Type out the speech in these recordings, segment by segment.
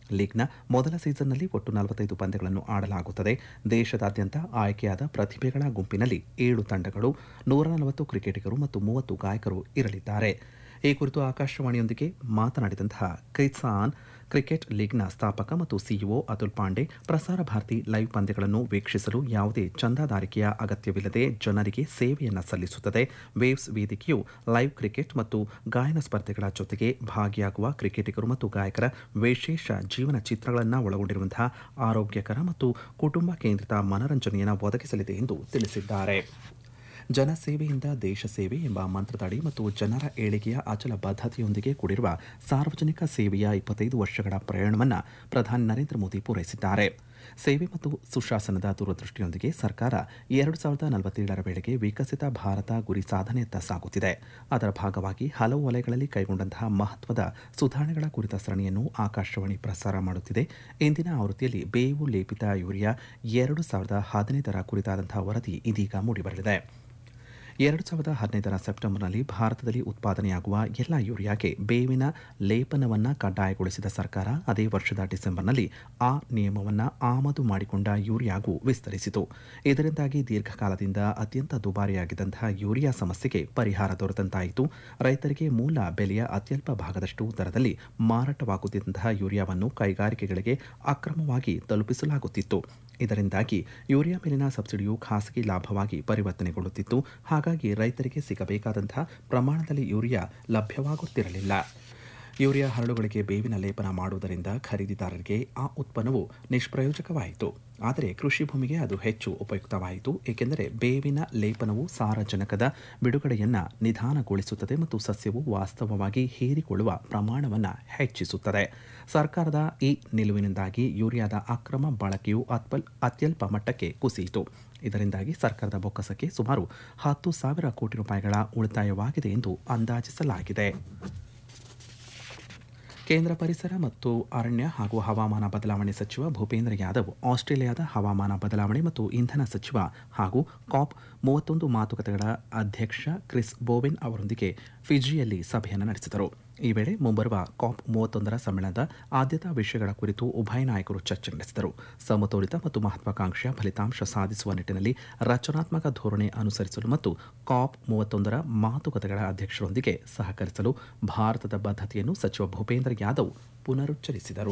ಲೀಗ್ನ ಮೊದಲ ಸೀಸನ್ನಲ್ಲಿ ಒಟ್ಟು ನಲವತ್ತೈದು ಪಂದ್ಯಗಳನ್ನು ಆಡಲಾಗುತ್ತದೆ ದೇಶದಾದ್ಯಂತ ಆಯ್ಕೆಯಾದ ಪ್ರತಿಭೆಗಳ ಗುಂಪಿನಲ್ಲಿ ಏಳು ತಂಡಗಳು ನೂರ ನಲವತ್ತು ಕ್ರಿಕೆಟಿಗರು ಮತ್ತು ಮೂವತ್ತು ಗಾಯಕರು ಇರಲಿದ್ದಾರೆ ಈ ಕುರಿತು ಆಕಾಶವಾಣಿಯೊಂದಿಗೆ ಮಾತನಾಡಿದಂತಹ ಕಿಸಾನ್ ಕ್ರಿಕೆಟ್ ಲೀಗ್ನ ಸ್ಥಾಪಕ ಮತ್ತು ಸಿಇಒ ಅತುಲ್ ಪಾಂಡೆ ಪ್ರಸಾರ ಭಾರತಿ ಲೈವ್ ಪಂದ್ಯಗಳನ್ನು ವೀಕ್ಷಿಸಲು ಯಾವುದೇ ಚಂದಾದಾರಿಕೆಯ ಅಗತ್ಯವಿಲ್ಲದೆ ಜನರಿಗೆ ಸೇವೆಯನ್ನು ಸಲ್ಲಿಸುತ್ತದೆ ವೇವ್ಸ್ ವೇದಿಕೆಯು ಲೈವ್ ಕ್ರಿಕೆಟ್ ಮತ್ತು ಗಾಯನ ಸ್ಪರ್ಧೆಗಳ ಜೊತೆಗೆ ಭಾಗಿಯಾಗುವ ಕ್ರಿಕೆಟಿಗರು ಮತ್ತು ಗಾಯಕರ ವಿಶೇಷ ಜೀವನ ಚಿತ್ರಗಳನ್ನು ಒಳಗೊಂಡಿರುವಂತಹ ಆರೋಗ್ಯಕರ ಮತ್ತು ಕುಟುಂಬ ಕೇಂದ್ರಿತ ಮನರಂಜನೆಯನ್ನು ಒದಗಿಸಲಿದೆ ಎಂದು ತಿಳಿಸಿದ್ದಾರೆ ಜನಸೇವೆಯಿಂದ ದೇಶ ಸೇವೆ ಎಂಬ ಮಂತ್ರದಡಿ ಮತ್ತು ಜನರ ಏಳಿಗೆಯ ಅಚಲ ಬದ್ಧತೆಯೊಂದಿಗೆ ಕೂಡಿರುವ ಸಾರ್ವಜನಿಕ ಸೇವೆಯ ಇಪ್ಪತ್ತೈದು ವರ್ಷಗಳ ಪ್ರಯಾಣವನ್ನು ಪ್ರಧಾನಿ ನರೇಂದ್ರ ಮೋದಿ ಪೂರೈಸಿದ್ದಾರೆ ಸೇವೆ ಮತ್ತು ಸುಶಾಸನದ ದೂರದೃಷ್ಟಿಯೊಂದಿಗೆ ಸರ್ಕಾರ ಎರಡು ಸಾವಿರದ ನಲವತ್ತೇಳರ ವೇಳೆಗೆ ವಿಕಸಿತ ಭಾರತ ಗುರಿ ಸಾಧನೆಯತ್ತ ಸಾಗುತ್ತಿದೆ ಅದರ ಭಾಗವಾಗಿ ಹಲವು ವಲಯಗಳಲ್ಲಿ ಕೈಗೊಂಡಂತಹ ಮಹತ್ವದ ಸುಧಾರಣೆಗಳ ಕುರಿತ ಸರಣಿಯನ್ನು ಆಕಾಶವಾಣಿ ಪ್ರಸಾರ ಮಾಡುತ್ತಿದೆ ಇಂದಿನ ಆವೃತ್ತಿಯಲ್ಲಿ ಬೇವು ಲೇಪಿತ ಯೂರಿಯಾ ಎರಡು ಸಾವಿರದ ಹದಿನೈದರ ಕುರಿತಾದಂತಹ ವರದಿ ಇದೀಗ ಮೂಡಿಬರಲಿದೆ ಎರಡು ಸಾವಿರದ ಹದಿನೈದರ ಸೆಪ್ಟೆಂಬರ್ನಲ್ಲಿ ಭಾರತದಲ್ಲಿ ಉತ್ಪಾದನೆಯಾಗುವ ಎಲ್ಲ ಯೂರಿಯಾಗೆ ಬೇವಿನ ಲೇಪನವನ್ನು ಕಡ್ಡಾಯಗೊಳಿಸಿದ ಸರ್ಕಾರ ಅದೇ ವರ್ಷದ ಡಿಸೆಂಬರ್ನಲ್ಲಿ ಆ ನಿಯಮವನ್ನು ಆಮದು ಮಾಡಿಕೊಂಡ ಯೂರಿಯಾಗೂ ವಿಸ್ತರಿಸಿತು ಇದರಿಂದಾಗಿ ದೀರ್ಘಕಾಲದಿಂದ ಅತ್ಯಂತ ದುಬಾರಿಯಾಗಿದ್ದಂತಹ ಯೂರಿಯಾ ಸಮಸ್ಯೆಗೆ ಪರಿಹಾರ ದೊರೆತಂತಾಯಿತು ರೈತರಿಗೆ ಮೂಲ ಬೆಲೆಯ ಅತ್ಯಲ್ಪ ಭಾಗದಷ್ಟು ದರದಲ್ಲಿ ಮಾರಾಟವಾಗುತ್ತಿದ್ದಂತಹ ಯೂರಿಯಾವನ್ನು ಕೈಗಾರಿಕೆಗಳಿಗೆ ಅಕ್ರಮವಾಗಿ ತಲುಪಿಸಲಾಗುತ್ತಿತ್ತು ಇದರಿಂದಾಗಿ ಯೂರಿಯಾ ಮೇಲಿನ ಸಬ್ಸಿಡಿಯು ಖಾಸಗಿ ಲಾಭವಾಗಿ ಪರಿವರ್ತನೆಗೊಳ್ಳುತ್ತಿತ್ತು ಹಾಗಾಗಿ ರೈತರಿಗೆ ಸಿಗಬೇಕಾದಂತಹ ಪ್ರಮಾಣದಲ್ಲಿ ಯೂರಿಯಾ ಲಭ್ಯವಾಗುತ್ತಿರಲಿಲ್ಲ ಯೂರಿಯಾ ಹರಳುಗಳಿಗೆ ಬೇವಿನ ಲೇಪನ ಮಾಡುವುದರಿಂದ ಖರೀದಿದಾರರಿಗೆ ಆ ಉತ್ಪನ್ನವು ನಿಷ್ಪ್ರಯೋಜಕವಾಯಿತು ಆದರೆ ಕೃಷಿ ಭೂಮಿಗೆ ಅದು ಹೆಚ್ಚು ಉಪಯುಕ್ತವಾಯಿತು ಏಕೆಂದರೆ ಬೇವಿನ ಲೇಪನವು ಸಾರಜನಕದ ಬಿಡುಗಡೆಯನ್ನು ನಿಧಾನಗೊಳಿಸುತ್ತದೆ ಮತ್ತು ಸಸ್ಯವು ವಾಸ್ತವವಾಗಿ ಹೀರಿಕೊಳ್ಳುವ ಪ್ರಮಾಣವನ್ನು ಹೆಚ್ಚಿಸುತ್ತದೆ ಸರ್ಕಾರದ ಈ ನಿಲುವಿನಿಂದಾಗಿ ಯೂರಿಯಾದ ಅಕ್ರಮ ಬಳಕೆಯು ಅತ್ಪಲ್ ಅತ್ಯಲ್ಪ ಮಟ್ಟಕ್ಕೆ ಕುಸಿಯಿತು ಇದರಿಂದಾಗಿ ಸರ್ಕಾರದ ಬೊಕ್ಕಸಕ್ಕೆ ಸುಮಾರು ಹತ್ತು ಸಾವಿರ ಕೋಟಿ ರೂಪಾಯಿಗಳ ಉಳಿತಾಯವಾಗಿದೆ ಎಂದು ಅಂದಾಜಿಸಲಾಗಿದೆ ಕೇಂದ್ರ ಪರಿಸರ ಮತ್ತು ಅರಣ್ಯ ಹಾಗೂ ಹವಾಮಾನ ಬದಲಾವಣೆ ಸಚಿವ ಭೂಪೇಂದ್ರ ಯಾದವ್ ಆಸ್ಟ್ರೇಲಿಯಾದ ಹವಾಮಾನ ಬದಲಾವಣೆ ಮತ್ತು ಇಂಧನ ಸಚಿವ ಹಾಗೂ ಕಾಪ್ ಮೂವತ್ತೊಂದು ಮಾತುಕತೆಗಳ ಅಧ್ಯಕ್ಷ ಕ್ರಿಸ್ ಬೋವೆನ್ ಅವರೊಂದಿಗೆ ಫಿಜಿಯಲ್ಲಿ ಸಭೆಯನ್ನು ನಡೆಸಿದರು ಈ ವೇಳೆ ಮುಂಬರುವ ಕಾಪ್ ಮೂವತ್ತೊಂದರ ಸಮ್ಮೇಳನದ ಆದ್ಯತಾ ವಿಷಯಗಳ ಕುರಿತು ಉಭಯ ನಾಯಕರು ಚರ್ಚೆ ನಡೆಸಿದರು ಸಮತೋಲಿತ ಮತ್ತು ಮಹತ್ವಾಕಾಂಕ್ಷೆಯ ಫಲಿತಾಂಶ ಸಾಧಿಸುವ ನಿಟ್ಟಿನಲ್ಲಿ ರಚನಾತ್ಮಕ ಧೋರಣೆ ಅನುಸರಿಸಲು ಮತ್ತು ಕಾಪ್ ಮೂವತ್ತೊಂದರ ಮಾತುಕತೆಗಳ ಅಧ್ಯಕ್ಷರೊಂದಿಗೆ ಸಹಕರಿಸಲು ಭಾರತದ ಬದ್ಧತೆಯನ್ನು ಸಚಿವ ಭೂಪೇಂದ್ರ ಯಾದವ್ ಪುನರುಚ್ಚರಿಸಿದರು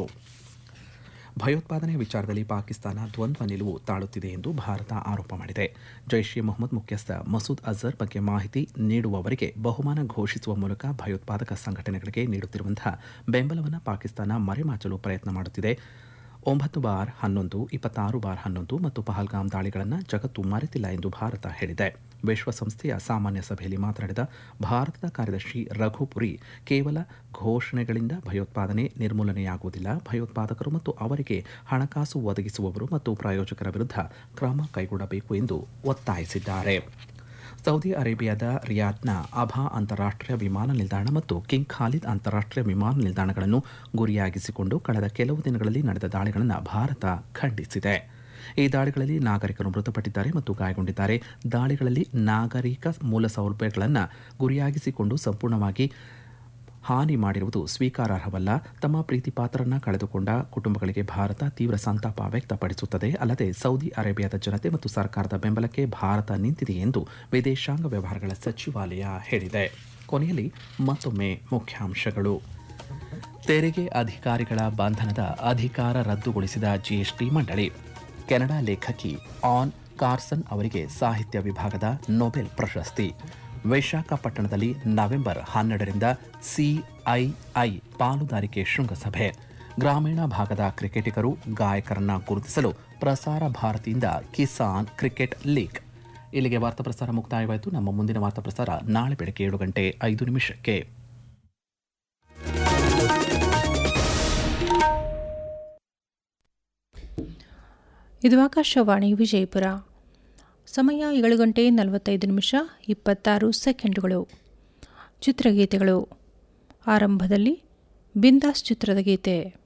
ಭಯೋತ್ಪಾದನೆ ವಿಚಾರದಲ್ಲಿ ಪಾಕಿಸ್ತಾನ ದ್ವಂದ್ವ ನಿಲುವು ತಾಳುತ್ತಿದೆ ಎಂದು ಭಾರತ ಆರೋಪ ಮಾಡಿದೆ ಜೈಷ್ ಎ ಮೊಹಮ್ಮದ್ ಮುಖ್ಯಸ್ಥ ಮಸೂದ್ ಅಜರ್ ಬಗ್ಗೆ ಮಾಹಿತಿ ನೀಡುವವರಿಗೆ ಬಹುಮಾನ ಘೋಷಿಸುವ ಮೂಲಕ ಭಯೋತ್ಪಾದಕ ಸಂಘಟನೆಗಳಿಗೆ ನೀಡುತ್ತಿರುವಂತಹ ಬೆಂಬಲವನ್ನು ಪಾಕಿಸ್ತಾನ ಮರೆಮಾಚಲು ಪ್ರಯತ್ನ ಮಾಡುತ್ತಿದೆ ಒಂಬತ್ತು ಬಾರ್ ಹನ್ನೊಂದು ಇಪ್ಪತ್ತಾರು ಬಾರ್ ಹನ್ನೊಂದು ಮತ್ತು ಪಹಲ್ಗಾಮ್ ದಾಳಿಗಳನ್ನು ಜಗತ್ತು ಮರೆತಿಲ್ಲ ಎಂದು ಭಾರತ ಹೇಳಿದೆ ವಿಶ್ವಸಂಸ್ಥೆಯ ಸಾಮಾನ್ಯ ಸಭೆಯಲ್ಲಿ ಮಾತನಾಡಿದ ಭಾರತದ ಕಾರ್ಯದರ್ಶಿ ರಘುಪುರಿ ಕೇವಲ ಘೋಷಣೆಗಳಿಂದ ಭಯೋತ್ಪಾದನೆ ನಿರ್ಮೂಲನೆಯಾಗುವುದಿಲ್ಲ ಭಯೋತ್ಪಾದಕರು ಮತ್ತು ಅವರಿಗೆ ಹಣಕಾಸು ಒದಗಿಸುವವರು ಮತ್ತು ಪ್ರಾಯೋಜಕರ ವಿರುದ್ಧ ಕ್ರಮ ಕೈಗೊಳ್ಳಬೇಕು ಎಂದು ಒತ್ತಾಯಿಸಿದ್ದಾರೆ ಸೌದಿ ಅರೇಬಿಯಾದ ರಿಯಾದ್ನ ಅಭಾ ಅಂತಾರಾಷ್ಟ್ರೀಯ ವಿಮಾನ ನಿಲ್ದಾಣ ಮತ್ತು ಕಿಂಗ್ ಖಾಲಿದ್ ಅಂತಾರಾಷ್ಟ್ರೀಯ ವಿಮಾನ ನಿಲ್ದಾಣಗಳನ್ನು ಗುರಿಯಾಗಿಸಿಕೊಂಡು ಕಳೆದ ಕೆಲವು ದಿನಗಳಲ್ಲಿ ನಡೆದ ದಾಳಿಗಳನ್ನು ಭಾರತ ಖಂಡಿಸಿದೆ ಈ ದಾಳಿಗಳಲ್ಲಿ ನಾಗರಿಕರು ಮೃತಪಟ್ಟಿದ್ದಾರೆ ಮತ್ತು ಗಾಯಗೊಂಡಿದ್ದಾರೆ ದಾಳಿಗಳಲ್ಲಿ ನಾಗರಿಕ ಮೂಲಸೌಲಭ್ಯಗಳನ್ನು ಗುರಿಯಾಗಿಸಿಕೊಂಡು ಸಂಪೂರ್ಣವಾಗಿ ಹಾನಿ ಮಾಡಿರುವುದು ಸ್ವೀಕಾರಾರ್ಹವಲ್ಲ ತಮ್ಮ ಪ್ರೀತಿ ಪಾತ್ರರನ್ನ ಕಳೆದುಕೊಂಡ ಕುಟುಂಬಗಳಿಗೆ ಭಾರತ ತೀವ್ರ ಸಂತಾಪ ವ್ಯಕ್ತಪಡಿಸುತ್ತದೆ ಅಲ್ಲದೆ ಸೌದಿ ಅರೇಬಿಯಾದ ಜನತೆ ಮತ್ತು ಸರ್ಕಾರದ ಬೆಂಬಲಕ್ಕೆ ಭಾರತ ನಿಂತಿದೆ ಎಂದು ವಿದೇಶಾಂಗ ವ್ಯವಹಾರಗಳ ಸಚಿವಾಲಯ ಹೇಳಿದೆ ಕೊನೆಯಲ್ಲಿ ಮತ್ತೊಮ್ಮೆ ಮುಖ್ಯಾಂಶಗಳು ತೆರಿಗೆ ಅಧಿಕಾರಿಗಳ ಬಂಧನದ ಅಧಿಕಾರ ರದ್ದುಗೊಳಿಸಿದ ಜಿಎಸ್ಟಿ ಮಂಡಳಿ ಕೆನಡಾ ಲೇಖಕಿ ಆನ್ ಕಾರ್ಸನ್ ಅವರಿಗೆ ಸಾಹಿತ್ಯ ವಿಭಾಗದ ನೊಬೆಲ್ ಪ್ರಶಸ್ತಿ ವಿಶಾಖಪಟ್ಟಣದಲ್ಲಿ ನವೆಂಬರ್ ಹನ್ನೆರಡರಿಂದ ಸಿಐಐ ಪಾಲುದಾರಿಕೆ ಶೃಂಗಸಭೆ ಗ್ರಾಮೀಣ ಭಾಗದ ಕ್ರಿಕೆಟಿಗರು ಗಾಯಕರನ್ನ ಗುರುತಿಸಲು ಪ್ರಸಾರ ಭಾರತಿಯಿಂದ ಕಿಸಾನ್ ಕ್ರಿಕೆಟ್ ಲೀಗ್ ಇಲ್ಲಿಗೆ ವಾರ್ತಾ ಪ್ರಸಾರ ಮುಕ್ತಾಯವಾಯಿತು ನಮ್ಮ ಮುಂದಿನ ವಾರ್ತಾ ಪ್ರಸಾರ ನಾಳೆ ಬೆಳಗ್ಗೆ ಏಳು ಗಂಟೆ ಐದು ನಿಮಿಷಕ್ಕೆ ಇದು ಆಕಾಶವಾಣಿ ವಿಜಯಪುರ ಸಮಯ ಏಳು ಗಂಟೆ ನಲವತ್ತೈದು ನಿಮಿಷ ಇಪ್ಪತ್ತಾರು ಸೆಕೆಂಡುಗಳು ಚಿತ್ರಗೀತೆಗಳು ಆರಂಭದಲ್ಲಿ ಬಿಂದಾಸ್ ಚಿತ್ರದ ಗೀತೆ